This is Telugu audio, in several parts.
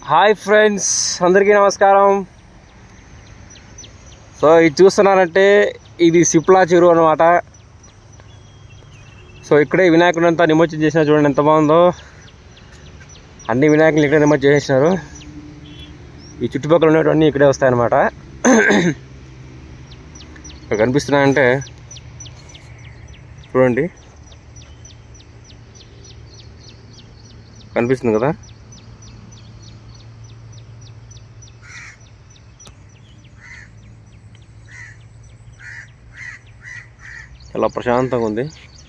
హాయ్ ఫ్రెండ్స్ అందరికీ నమస్కారం సో ఇది చూస్తున్నారంటే ఇది సిప్లా చెరువు అనమాట సో ఇక్కడే వినాయకుడు అంతా నిమజ్జనం చేసిన చూడండి ఎంత బాగుందో అన్ని వినాయకులు ఇక్కడే నిమజ్జనం చేసినారు ఈ చుట్టుపక్కల ఉన్నటువంటి ఇక్కడే వస్తాయన్నమాట ఇక్కడ కనిపిస్తున్నాయంటే చూడండి కనిపిస్తుంది కదా చాలా ప్రశాంతంగా ఉంది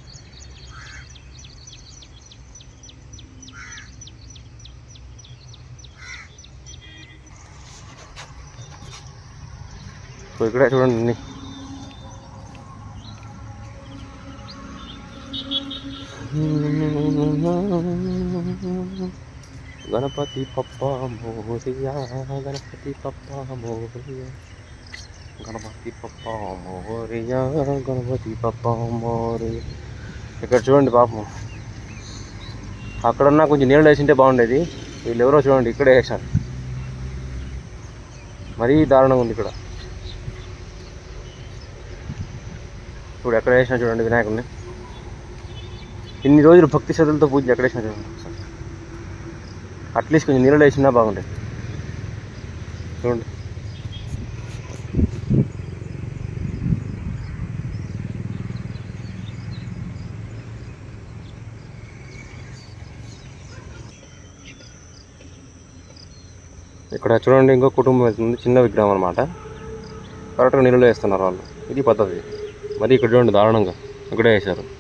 సో ఇక్కడే చూడండి అన్ని. గణపతి పప్ప మోరియా గణపతి పప్ప మోరియా గణపతి పప్ప మోరియా గణపతి పప్ప మోరియా ఇక్కడ చూడండి పాపం అక్కడున్నా కొంచెం నీళ్ళు వేసింటే బాగుండేది వీళ్ళు ఎవరో చూడండి ఇక్కడే వేసారు మరీ దారుణంగా ఉంది ఇక్కడ ఇప్పుడు ఎక్కడ వేసినా చూడండి వినాయకుడిని ఇన్ని రోజులు భక్తి శ్రద్ధలతో పూజ ఎక్కడ వేసినా చూడండి ఒకసారి. అట్లీస్ట్ కొంచెం నీళ్ళు వేసినా బాగుండేది చూడండి ఇక్కడ చూడండి ఇంకో కుటుంబం వెళ్తుంది చిన్న విగ్రహం అనమాట కరెక్ట్గా నీళ్ళలో వేస్తున్నారు వాళ్ళు ఇది పద్ధతి మరి ఇక్కడ చూడండి దారుణంగా ఇక్కడే వేశారు